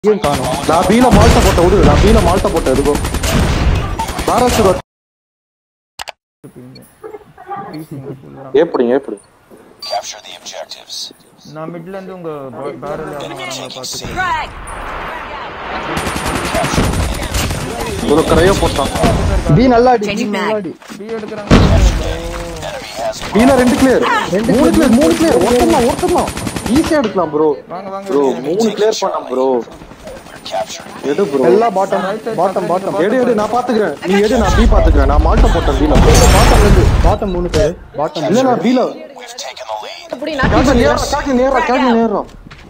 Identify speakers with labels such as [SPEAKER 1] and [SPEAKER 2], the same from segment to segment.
[SPEAKER 1] எங்கேயும் காணும்
[SPEAKER 2] நான் பீல மால்ட்ட போட்ட விடு நான் பீல மால்ட்ட போட்ட எதுக்கும் பாரசு எப்படி எப்படி
[SPEAKER 3] Capture the objectives.
[SPEAKER 4] நான் மிட்ல இருந்து உங்க பேரல் யாரும் வராங்க பாத்துக்கிறேன்
[SPEAKER 2] ஒரு கரையோ போட்டான்
[SPEAKER 1] பி நல்லா அடி
[SPEAKER 5] Changing
[SPEAKER 1] B
[SPEAKER 5] mag.
[SPEAKER 1] நல்லா அடி
[SPEAKER 4] பி எடுக்கறாங்க
[SPEAKER 3] Enemy has
[SPEAKER 2] பீல ரெண்டு கிளியர் மூணு கிளியர் மூணு கிளியர் ஒருத்தலாம் ஒருத்தலாம் ஈஸியா எடுக்கலாம் ப்ரோ
[SPEAKER 4] வாங்க வாங்க
[SPEAKER 2] ப்ரோ மூணு கிளியர் பண்ணலாம் ப்ரோ
[SPEAKER 3] capturing.
[SPEAKER 2] எடு ப்ரோ
[SPEAKER 1] எல்லா பாட்டம் பாட்டம் பாட்டம்
[SPEAKER 2] எடு எடு நான் பாத்துக்கிறேன் நீ எடு நான் பி பாத்துக்கிறேன் நான் மால்ட்ட போட்டேன் பீல
[SPEAKER 1] பாட்டம் ரெண்டு பாட்டம் மூணு பேர் பாட்டம்
[SPEAKER 2] இல்ல நான் பீல
[SPEAKER 3] We've taken the lead.
[SPEAKER 2] கேட்க நேரா கேட்க நேரா கேட்க நேரா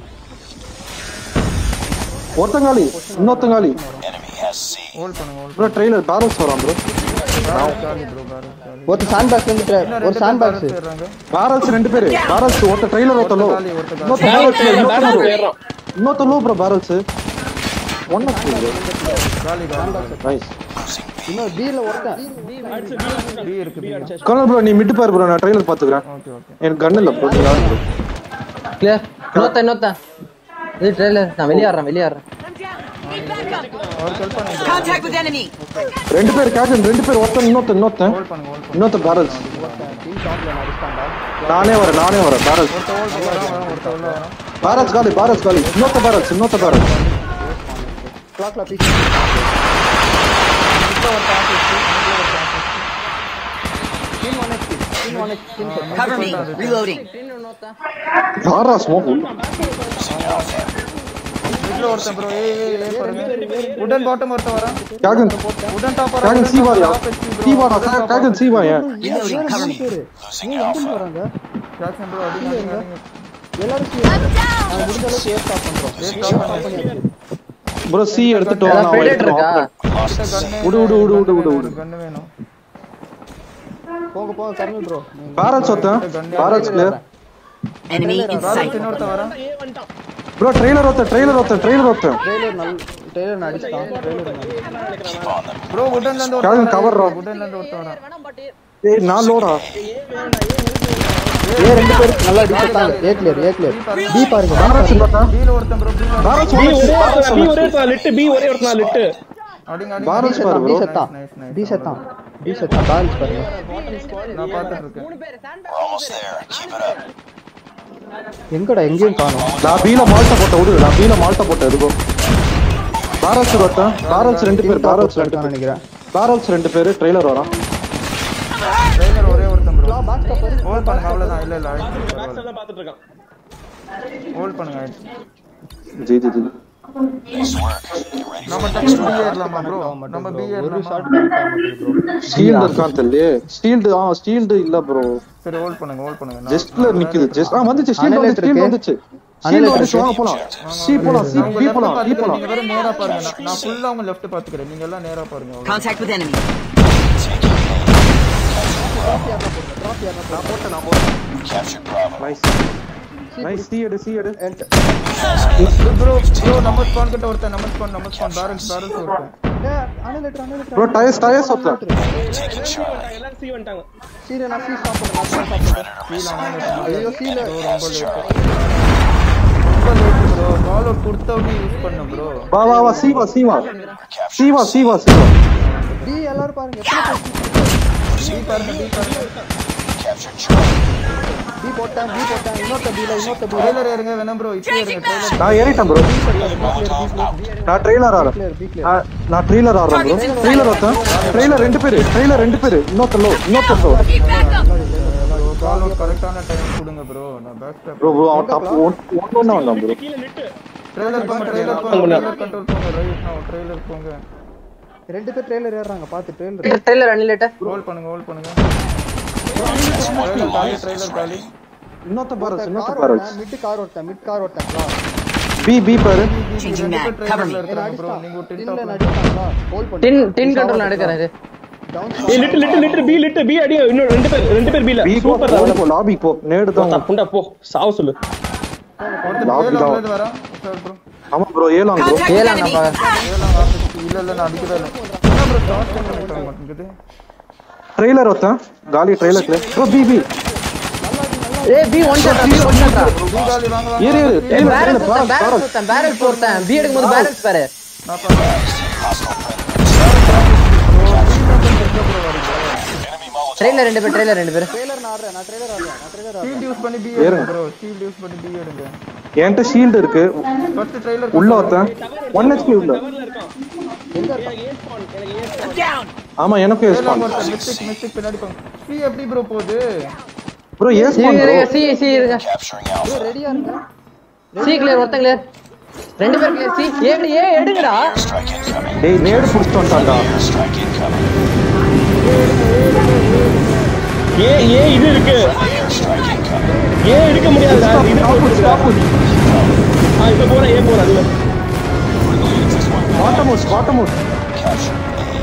[SPEAKER 2] ஒருத்தங்காலி இன்னொருத்தங்காலி
[SPEAKER 3] Enemy has C.
[SPEAKER 4] ஹோல்ட் பண்ணுங்க ஹோல்ட்
[SPEAKER 2] ப்ரோ ட்ரெய்லர் பேரல்ஸ் வரான் ப்ரோ
[SPEAKER 4] காலி ப்ரோ பேரல் காலி
[SPEAKER 1] ஒரு சாண்ட் பாக்ஸ் வந்து ஒரு சாண்ட் பாக்ஸ்
[SPEAKER 4] ஏறாங்க
[SPEAKER 2] பேரல்ஸ் ரெண்டு பேரு பேரல்ஸ் ஒருத்த ட்ரெய்லர் ஒருத்த லோ
[SPEAKER 4] காலி ஒருத்த காலி
[SPEAKER 2] இன்னொருத்த barrels, இன்னொருத்த low. இன்னொருத்த லோ ப்ரோ பேரல்ஸ் ஒன்னு
[SPEAKER 4] காலி காலி
[SPEAKER 2] நைஸ்
[SPEAKER 1] இன்னும் பி ல ஒருத்தன்
[SPEAKER 4] பி இருக்கு பி
[SPEAKER 2] கர்னல் ப்ரோ நீ மிட் பாரு ப்ரோ நான் ட்ரெய்லர் பாத்துக்கிறேன்
[SPEAKER 4] ஓகே ஓகே
[SPEAKER 2] எனக்கு கன் இல்ல ப்ரோ நீ ஆடு bro.
[SPEAKER 6] கிளியர் இன்னொத்த இன்னொத்த இது ட்ரெயிலர் நான் வெளியாடுறேன் வெளியாடுறேன்
[SPEAKER 4] அவர் ஹெல்ப் பண்ணுங்க
[SPEAKER 5] Contact with enemy.
[SPEAKER 2] ரெண்டு பேர் கேட்டன் ரெண்டு பேர் ஒருத்தன் இன்னொருத்தன் இன்னொருத்தன்
[SPEAKER 4] ஹோல்ட் பண்ணுங்க ஹோல்ட்
[SPEAKER 2] இன்னொருத்த பேரல்ஸ்
[SPEAKER 1] டீம் ஷாப்ல அடிச்சான்டா
[SPEAKER 2] நானே வரேன் நானே வரேன் பேரல்ஸ்
[SPEAKER 4] ஒருத்த ஹோல்ட் வரான் வரான் ஒருத்த உள்ள வரான்
[SPEAKER 2] பேரல்ஸ் காலி பேரல்ஸ் காலி இன்னொருத்த பேரல்ஸ் இன்னொருத்த பேரல்ஸ்
[SPEAKER 1] கிளாக்ல பீஸ்
[SPEAKER 5] Cover me. Reloading.
[SPEAKER 2] யாரா ஸ்மோக்
[SPEAKER 4] மிட்ல ஒருத்தன் ப்ரோ ஏய் ஏய் ஏய் பாருங்க உடன் பாட்டம் ஒருத்த வரான்
[SPEAKER 2] கேகன்
[SPEAKER 4] உடன் டாப்
[SPEAKER 2] கேகன் சீவாரியா சீவாரா கேகன் சீவா ஏன்
[SPEAKER 5] Reloading. Cover me.
[SPEAKER 3] Losing Alpha.
[SPEAKER 1] வராங்க
[SPEAKER 4] ஜாக்சன் ப்ரோ அடி அடி அடி
[SPEAKER 1] எல்லாரும் நான் முடிஞ்ச அளவுக்கு சேஃப் ஸ்டாப் பண்றோம்
[SPEAKER 2] ப்ரோ சி எடுத்துட்டு வா நான்
[SPEAKER 6] predator இருக்கா?
[SPEAKER 2] எடுத்துட்டு விடு, விடு, விடு, விடு, விடு, விடு.
[SPEAKER 4] கன்னு வேணும்
[SPEAKER 1] போங்க போங்க கர்னல் ப்ரோ
[SPEAKER 2] பேரல்ஸ் ஒருத்தன் barrels clear
[SPEAKER 5] Enemy in sight.
[SPEAKER 4] இன்னொருத்த வரான்
[SPEAKER 2] ப்ரோ ட்ரெய்லர் ஒருத்தன் ட்ரெய்லர் ஒருத்தன் ட்ரெய்லர் ஒருத்தன்
[SPEAKER 1] ட்ரெய்லர் நல்ல ட்ரெய்லர் நான் அடிச்சான் trailer
[SPEAKER 3] Keep on them.
[SPEAKER 4] Bro உடன்ல இருந்து
[SPEAKER 2] Calvin,
[SPEAKER 4] ஒருத்தன்
[SPEAKER 2] cover
[SPEAKER 4] வரான்
[SPEAKER 2] bro.
[SPEAKER 4] உடன்ல இருந்து ஒருத்தன் வரான்
[SPEAKER 2] ஏய் நான் லோடா
[SPEAKER 1] ஏ ரெண்டு பேர் நல்லா அடிச்சாங்க A clear A clear B பாருங்க B
[SPEAKER 2] பேரல்ஸ்
[SPEAKER 1] பாருங்க.
[SPEAKER 2] பார்த்தா
[SPEAKER 4] பீல ஒருத்தன் ப்ரோ பீல
[SPEAKER 2] பேரல்ஸ்
[SPEAKER 7] பி ஒரே ஒருத்தன் பி ஒரே ஒருத்தன் லிட்டு பி ஒரே ஒருத்தன் லிட்டு
[SPEAKER 4] அடிங்க அடிங்க
[SPEAKER 2] Barrels
[SPEAKER 4] அடிங்க.
[SPEAKER 2] பாரு
[SPEAKER 1] பி
[SPEAKER 2] bro.
[SPEAKER 1] செத்தான்
[SPEAKER 4] Nice, nice,
[SPEAKER 1] பி
[SPEAKER 4] nice.
[SPEAKER 1] செத்தான் பி செத்தான் பேலன்ஸ் பாருங்க
[SPEAKER 4] நான் பார்த்துட்டு இருக்கேன்
[SPEAKER 3] We're almost there. Keep it up.
[SPEAKER 1] எங்கடா எங்கேயும் காணோம்
[SPEAKER 2] நான் பீல மால்ட்ட போட்ட விடு நான் பீல மால்ட்ட போட்ட எதுக்கும் பேரல்ஸ் ஒருத்தன் பேரல்ஸ் ரெண்டு பேர் பேரல்ஸ் ரெண்டு
[SPEAKER 1] நான் நினைக்கிறேன்
[SPEAKER 2] பேரல்ஸ் ரெண்டு பேர் ட்ரெய்லர் வரான்
[SPEAKER 4] ட்ரெய்லர் ஒரே ஒருத்தன் ப்ரோ ஹோல்ட் பண்ணுங்க அவ்வளவுதான் இல்ல இல்ல ஆயிடுச்சு பரவாயில்ல.
[SPEAKER 7] தான் பாத்துட்டு இருக்கான்
[SPEAKER 4] ஹோல்ட் பண்ணுங்க ஆயிடுச்சு
[SPEAKER 2] G G G
[SPEAKER 3] Nice work. Get ready
[SPEAKER 4] நம்ம
[SPEAKER 3] for the
[SPEAKER 4] டக்கு
[SPEAKER 3] next
[SPEAKER 4] பி
[SPEAKER 3] round.
[SPEAKER 4] ஏறலாமா ப்ரோ நம்ம பி
[SPEAKER 1] ஒரு
[SPEAKER 4] ஏறலாமா
[SPEAKER 1] ஷாட் கரெக்டா மாட்டேங்குது ப்ரோ
[SPEAKER 2] ஸ்டீல்டு இருக்கான் தெரியல ஸ்டீல்டு ஆ ஸ்டீல்டு இல்ல ப்ரோ
[SPEAKER 4] சரி ஹோல்ட் பண்ணுங்க ஹோல்ட் பண்ணுங்க நான்
[SPEAKER 2] ஜஸ்ட்ல நிக்குது ஜஸ்ட் ஆ வந்துச்சு ஸ்டீல்டு
[SPEAKER 1] Analyst
[SPEAKER 2] வந்து ஸ்டீல்டு
[SPEAKER 1] இருக்கு.
[SPEAKER 2] வந்துச்சு ஸ்டீல்டு
[SPEAKER 1] Analyst
[SPEAKER 2] வந்துச்சு வாங்க
[SPEAKER 1] இருக்கு.
[SPEAKER 2] போலாம் சி போலாம் சி
[SPEAKER 4] உங்க
[SPEAKER 2] பி
[SPEAKER 4] left
[SPEAKER 2] போலாம் பி
[SPEAKER 4] பாத்துக்கிறேன்
[SPEAKER 2] போலாம்
[SPEAKER 4] நீங்க வெறும் நேரா பாருங்க நான்- நான் ஃபுல்லா உங்க லெஃப்ட் பாத்துக்கிறேன் நீங்க எல்லாம் நேரா பாருங்க அவ்வளவுதான்.
[SPEAKER 5] Contact with enemy.
[SPEAKER 3] Capture Bravo.
[SPEAKER 2] Nice nice C எடு சி எடு
[SPEAKER 4] ப்ரோ ப்ரோ நம்ம ஸ்பான் கிட்ட ஒருத்தன் நம்ம ஸ்பான் நம்ம ஸ்பான் பேரல்ஸ் பேரல்ஸ் ஒருத்தன்
[SPEAKER 1] annihilator annihilator
[SPEAKER 2] bro tyres tyres ஒருத்தன்
[SPEAKER 3] Taking Charlie.
[SPEAKER 7] எல்லாரும் சி வந்துட்டாங்க
[SPEAKER 1] சீல நான் சி ஸ்டாப் பண்றேன் ஐயோ சீல
[SPEAKER 4] ரொம்ப லேட் ப்ரோ கால் அவுட் கொடுத்த உடனே யூஸ் பண்ண ப்ரோ
[SPEAKER 2] வா வா வா சி வா சி வா
[SPEAKER 3] We're capturing
[SPEAKER 2] சி வா சி வா சி வா
[SPEAKER 1] டி எல்லாரும் பாருங்க எத்தனை
[SPEAKER 4] பி பாருங்க பி பாருங்க
[SPEAKER 3] captured Charlie.
[SPEAKER 1] பி போட்டேன் பி போட்டேன் இன்னொருத்த பில இன்னொருத்த பி
[SPEAKER 4] ட்ரெய்லர் ஏறுங்க வேணாம் ப்ரோ இப்போ ஏறுங்க ட்ரெய்லர்
[SPEAKER 2] நான் ஏறிட்டேன் ப்ரோ நான் ட்ரெய்லர் ஆறேன்
[SPEAKER 1] கிளியர் பி கிளியர்
[SPEAKER 2] நான்- நான் ட்ரெய்லர் ஆடுறேன் ப்ரோ ட்ரெய்லர் ஒருத்தன் ட்ரெய்லர் ரெண்டு பேரு ட்ரெய்லர் ரெண்டு பேரு இன்னொருத்த லோ இன்னொருத்த லோ
[SPEAKER 4] கால் அவுட் கரெக்டான டைம் கொடுங்க ப்ரோ நான் பேக் ஸ்டெப்
[SPEAKER 2] ப்ரோ ப்ரோ அவன் டாப் ஒன் ஒன் வந்தான் ப்ரோ
[SPEAKER 7] கீழ லிட்டு
[SPEAKER 4] ட்ரெய்லர் போங்க ட்ரெய்லர் போங்க ட்ரெய்லர் கண்ட்ரோல் போங்க ரைட் நான் ட்ரெய்லர் போங்க
[SPEAKER 1] ரெண்டு பேர் ட்ரெய்லர் ஏறாங்க பாத்து ட்ரெய்லர்
[SPEAKER 6] ட்ரெயிலர் அன்னிலேட்டர்
[SPEAKER 4] ஹோல்ட் பண்ணுங்க ஹோல்ட் பண்ணுங்க ட்ரெய்லர் காலி ட்ரெய்லர் காலி
[SPEAKER 2] இன்னொருத்த பாரல்ஸ் இன்னொருத்த
[SPEAKER 1] கார்
[SPEAKER 2] பாரல்ஸ்
[SPEAKER 1] ஓட்டேன் மிட் கார் ஓட்டேன் மிட் கார் ஓட்டேன்
[SPEAKER 2] பி பி பாரு
[SPEAKER 5] Changing mag. Cover me.
[SPEAKER 4] இருக்காங்க ப்ரோ நீங்க ஒரு டென்
[SPEAKER 1] டின்ல
[SPEAKER 4] டாப்
[SPEAKER 1] நடிச்சாங்களா ஹோல் பண்ணி
[SPEAKER 6] டின் டின் கண்ட்ரோல் எடுக்கிறேன் இது
[SPEAKER 1] டவுன்
[SPEAKER 7] ஏ லிட்டு லிட்டு லிட்டு பி லிட்டு பி அடி இன்னும் ரெண்டு பேர் ரெண்டு பேர் பில
[SPEAKER 2] பி போ
[SPEAKER 7] சூப்பர்
[SPEAKER 2] லாபி போ லாபி போ நேடு தான்
[SPEAKER 7] புண்டா போ சாவு சொல்லு
[SPEAKER 4] ஒருத்தர்
[SPEAKER 2] லாபி
[SPEAKER 4] ஏழாம்
[SPEAKER 2] தான்
[SPEAKER 4] இருந்து வரா சார் ப்ரோ
[SPEAKER 2] ஆமா ப்ரோ ஏலாம் ப்ரோ
[SPEAKER 5] Contact with
[SPEAKER 6] ஏலாம்
[SPEAKER 5] enemy.
[SPEAKER 6] நம்ம
[SPEAKER 4] ஏழாம் ஆஃபீஸ் இல்ல இல்ல நான் அடிக்கவே இல்லை என்ன ப்ரோ டாஸ் கனெக்ட் ஆக மாட்டேங்குது
[SPEAKER 2] ட்ரெய்லர் ஒருத்தன் காலி trailer clear bro B B
[SPEAKER 6] ஏய் B one shot B one shot
[SPEAKER 4] Deepavali வாங்க வாங்க
[SPEAKER 2] ஏறு ஏறு
[SPEAKER 6] ஏய்
[SPEAKER 2] ஏறு,
[SPEAKER 6] பேரல்
[SPEAKER 2] ஏறு,
[SPEAKER 6] சுத்தம்
[SPEAKER 2] பாரல்,
[SPEAKER 6] பேரல்
[SPEAKER 2] பாரல்.
[SPEAKER 6] சுத்தம் பேரல் போறேன் பி எடுக்கும்போது பேரல்ஸ் பாரு
[SPEAKER 4] நான் பாருங்க
[SPEAKER 3] Enemy Molotov.
[SPEAKER 6] ட்ரெயிலர் ரெண்டு பேர் ட்ரெயிலர் ரெண்டு பேர்
[SPEAKER 1] ட்ரெய்லர் நான் ஆடுறேன் நான் ட்ரெய்லர் ஆடுறேன் நான் ட்ரெய்லர் ஆடுறேன்
[SPEAKER 4] ஷீல்ட் யூஸ் பண்ணி பி
[SPEAKER 2] ஏறுங்க.
[SPEAKER 4] எடுங்க ப்ரோ ஷீல்ட் யூஸ் பண்ணி பி எடுங்க
[SPEAKER 2] என்கிட்ட ஷீல்டு இருக்கு
[SPEAKER 4] ஃபர்ஸ்ட் ட்ரைலர்
[SPEAKER 2] உள்ள ஒருத்தன் ஒன் ஹெச்பி உள்ள
[SPEAKER 7] டவர்ல இருக்கான் எனக்கு ஏ ஸ்பான் எனக்கு ஏ ஸ்பான்
[SPEAKER 2] ஆமா எனக்கும் எஸ்
[SPEAKER 4] ட்ரைலர் ஒருத்தன் மிஸ்டேக் மிஸ்டேக் பின்னாடி போங்க சி எப்படி ப்ரோ போகுது
[SPEAKER 2] ப்ரோ எஸ்
[SPEAKER 6] சி இருங்க சி சி இருங்க
[SPEAKER 3] Capturing Alpha.
[SPEAKER 1] ரெடியா இருங்க
[SPEAKER 6] சி கிளியர் ஒருத்தன் கிளியர் ரெண்டு பேர் கிளியர் சி ஏடு ஏ எடுங்கடா
[SPEAKER 3] Strike incoming.
[SPEAKER 2] டேய் நேடு புடிச்சிட்டு வந்துட்டான்டா
[SPEAKER 3] Strike incoming.
[SPEAKER 7] ஏ ஏ இது இருக்கு
[SPEAKER 3] Strike incoming.
[SPEAKER 7] ஏ எடுக்க முடியாதுடா இது போட்டுடா ஆ இப்ப போறேன் ஏ போறேன் அதுல
[SPEAKER 2] bottom house bottom house
[SPEAKER 3] Capture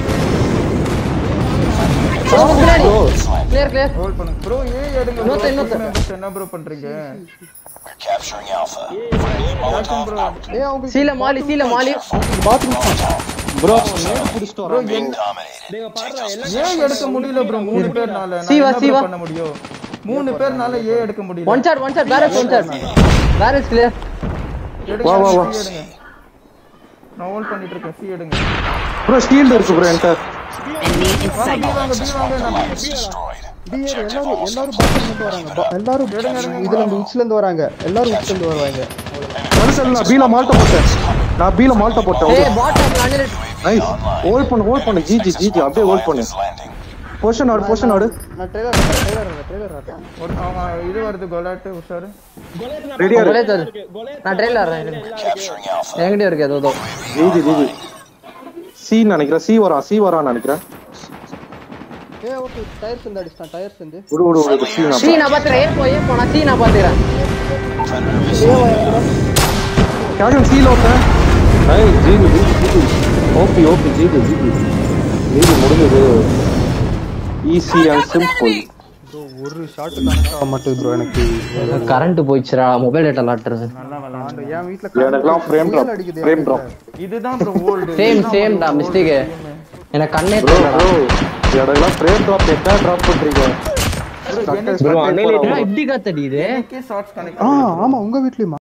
[SPEAKER 6] clear clear
[SPEAKER 4] hold பண்ணுங்க ப்ரோ ஏ எடுங்க bro.
[SPEAKER 6] இன்னொருத்தன், இன்னொருத்தன்.
[SPEAKER 4] Team members என்ன ப்ரோ பண்றீங்க
[SPEAKER 3] We're capturing Alpha. Friendly Molotov out.
[SPEAKER 1] ஏய் அவங்க
[SPEAKER 6] சீல மாலி சீல மாலி
[SPEAKER 2] ப்ரோ நேடு புடிச்சிட்டு வரான்
[SPEAKER 3] Being dominated.
[SPEAKER 7] டேய் பாருடா எல்லாம்
[SPEAKER 4] ஏ எடுக்க முடியல ப்ரோ மூணு பேர்னால நான்
[SPEAKER 6] சீவா,
[SPEAKER 4] என்ன
[SPEAKER 6] சீவா.
[SPEAKER 4] bro பண்ண முடியும் மூணு பேர்னால ஏ எடுக்க முடியல
[SPEAKER 6] one shot one shot barrels one shot barrels clear
[SPEAKER 4] எடுங்க
[SPEAKER 2] வா, வா, வா.
[SPEAKER 4] C எடுங்க நான் ஹோல்ட் பண்ணிட்டு இருக்கேன் சி எடுங்க
[SPEAKER 2] ப்ரோ ஷீல்டு இருக்கு ப்ரோ என்கிட்ட
[SPEAKER 5] Enemy in
[SPEAKER 4] வாங்க
[SPEAKER 5] sight.
[SPEAKER 4] பி வாங்க பி வாங்க நான்
[SPEAKER 3] Destroyed.
[SPEAKER 1] டிஏ எல்லாரும் எல்லாரும் பாத்ரூம்ல இருந்து வராங்க பா- எல்லாரும் இதுல இருந்து உச்சில இருந்து வராங்க எல்லாரும் உச்சில இருந்து வருவாங்க
[SPEAKER 2] மனுஷன் நான் பீல மால்ட்ட போட்டேன் நான் பீல மால்ட்ட
[SPEAKER 6] ஏய்
[SPEAKER 2] போட்டேன்
[SPEAKER 6] பாட்டம் அனில்
[SPEAKER 2] நைஸ் ஹோல்ட் பண்ணு ஹோல்ட் பண்ணு ஜிஜி ஜிஜி அப்படியே ஹோல்ட் பண்ணு
[SPEAKER 3] Is landing.
[SPEAKER 2] பொசிஷன் ஆடு பொசிஷன் ஆடு
[SPEAKER 1] நான் ட்ரெய்லர் ஆடுறேன் ட்ரெய்லர் ஆடுறேன் ட்ரெய்லர் ஆடுறேன்
[SPEAKER 4] ஒரு அவங்க இது வருது கொலாட்டு உஷாரு
[SPEAKER 2] ரெடியா இரு
[SPEAKER 6] ஒரே தரு நான் ட்ரெயிலர் ஆடுறேன்
[SPEAKER 3] Capturing Alpha.
[SPEAKER 6] என்கிட்ட இருக்கு ஏதோ
[SPEAKER 2] ஜிஜி ஜிஜி சி நினைக்கிறேன் சி வரான் சி வரான்னு நினைக்கிறேன்
[SPEAKER 1] ஏய் ஓகே டயர்ஸ் இருந்து அடிச்சான் டயர்ஸ் இருந்து
[SPEAKER 2] விடு விடு விடு சி நான்
[SPEAKER 6] சி நான் பாத்துறேன் ஏ போ ஏ போ நான் சி நான் பாத்துறேன்
[SPEAKER 2] கேஜன் சீல ஒருத்தன் ஐய் GG GG GG OP OP GG GG GG முடிஞ்சது ஈஸி அண்ட் சிம்பிள்
[SPEAKER 1] ஒரு ஷாட் கனெக்ட் ஆக மாட்டேங்குது ப்ரோ எனக்கு
[SPEAKER 6] கரண்ட் போயிடுச்சுடா மொபைல் டேட்டா லாட்டுறது
[SPEAKER 1] ஆண்டு என் வீட்ல
[SPEAKER 2] எனக்குலாம் ஃப்ரேம் ட்ராப்
[SPEAKER 1] அடிக்குது
[SPEAKER 2] ஃப்ரேம் ட்ராப்
[SPEAKER 4] இதுதான் ப்ரோ ஓல்டு
[SPEAKER 6] சேம் சேம் டா மிஸ்டேக் எனக்கு கண்ணே
[SPEAKER 2] ப்ரோ
[SPEAKER 6] தெரியலடா
[SPEAKER 2] ப்ரோ எனக்குலாம் ஃப்ரேம் ட்ராப் எத்தனை ட்ராப் பண்றீங்க
[SPEAKER 7] ப்ரோ அன்னையில
[SPEAKER 6] இப்படி காத்தடியுது
[SPEAKER 4] ஷார்ட்ஸ் கனெக்ட்
[SPEAKER 1] ஆ ஆமா உங்க வீட்லயுமா